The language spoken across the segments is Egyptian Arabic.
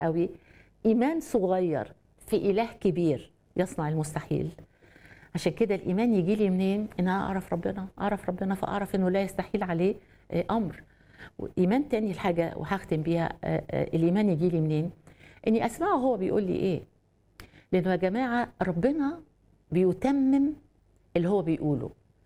قوي ايمان صغير في اله كبير يصنع المستحيل عشان كده الايمان يجي لي منين ان انا اعرف ربنا اعرف ربنا فاعرف انه لا يستحيل عليه آه، امر وايمان تاني الحاجه وهختم بيها آه، آه، الايمان يجي لي منين اني اسمعه هو بيقول لي ايه لانه يا جماعه ربنا بيتمم اللي هو بيقوله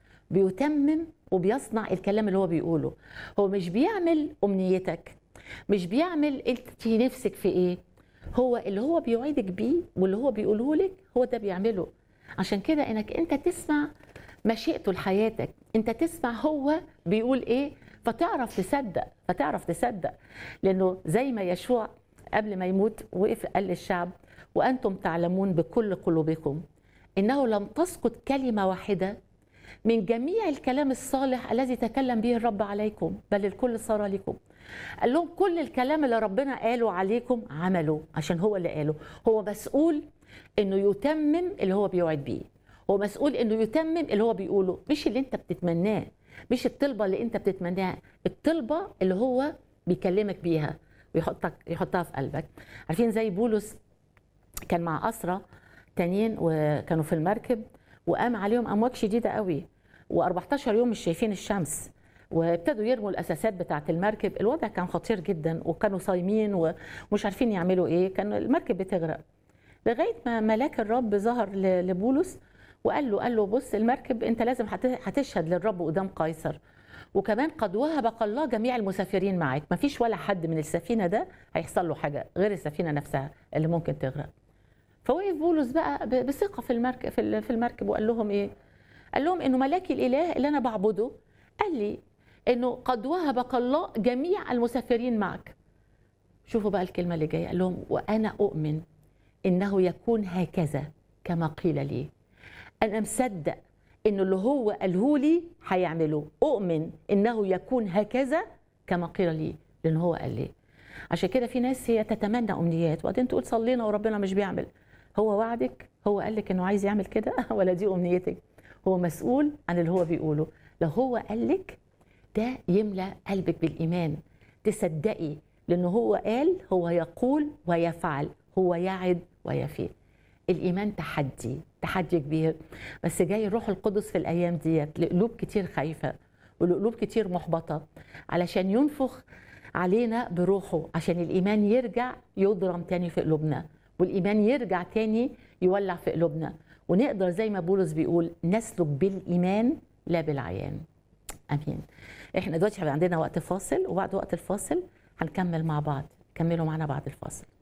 بيتمم وبيصنع الكلام اللي هو بيقوله هو مش بيعمل امنيتك مش بيعمل انت نفسك في ايه هو اللي هو بيوعدك بيه واللي هو بيقوله لك هو ده بيعمله عشان كده انك انت تسمع مشيئته لحياتك انت تسمع هو بيقول ايه فتعرف تصدق فتعرف تصدق لانه زي ما يشوع قبل ما يموت وقف قال للشعب وانتم تعلمون بكل قلوبكم انه لم تسقط كلمه واحده من جميع الكلام الصالح الذي تكلم به الرب عليكم بل الكل صار لكم قال لهم كل الكلام اللي ربنا قاله عليكم عملوا عشان هو اللي قاله هو مسؤول انه يتمم اللي هو بيوعد بيه هو مسؤول انه يتمم اللي هو بيقوله مش اللي انت بتتمناه مش الطلبه اللي انت بتتمناها الطلبه اللي هو بيكلمك بيها ويحطك يحطها في قلبك عارفين زي بولس كان مع أسرة تانيين وكانوا في المركب وقام عليهم أمواج شديدة قوي و14 يوم مش شايفين الشمس وابتدوا يرموا الاساسات بتاعه المركب الوضع كان خطير جدا وكانوا صايمين ومش عارفين يعملوا ايه كان المركب بتغرق لغايه ما ملاك الرب ظهر ل- لبولس وقال له قال له بص المركب انت لازم هت- هتشهد للرب قدام قيصر وكمان قد وهبك الله جميع المسافرين معك ما فيش ولا حد من السفينه ده هيحصل له حاجه غير السفينه نفسها اللي ممكن تغرق فوقف بولس بقى ب- بثقه في المركب في ال- في المركب وقال لهم ايه قال لهم انه ملاك الاله اللي انا بعبده قال لي انه قد وهبك الله جميع المسافرين معك شوفوا بقى الكلمه اللي جايه قال لهم وانا اؤمن انه يكون هكذا كما قيل لي انا مصدق انه اللي هو قاله لي هيعمله اؤمن انه يكون هكذا كما قيل لي لان هو قال لي عشان كده في ناس هي تتمنى امنيات وبعدين تقول صلينا وربنا مش بيعمل هو وعدك هو قال لك انه عايز يعمل كده ولا دي امنيتك هو مسؤول عن اللي هو بيقوله لو هو قال لك ده يملى قلبك بالايمان تصدقي لانه هو قال هو يقول ويفعل هو يعد ويفي الايمان تحدي تحدي كبير بس جاي الروح القدس في الايام ديت لقلوب كتير خايفه ولقلوب كتير محبطه علشان ينفخ علينا بروحه عشان الايمان يرجع يضرم تاني في قلوبنا والايمان يرجع تاني يولع في قلوبنا ونقدر زي ما بولس بيقول نسلك بالايمان لا بالعيان امين احنا دلوقتي هيبقى عندنا وقت فاصل وبعد وقت الفاصل هنكمل مع بعض كملوا معنا بعد الفاصل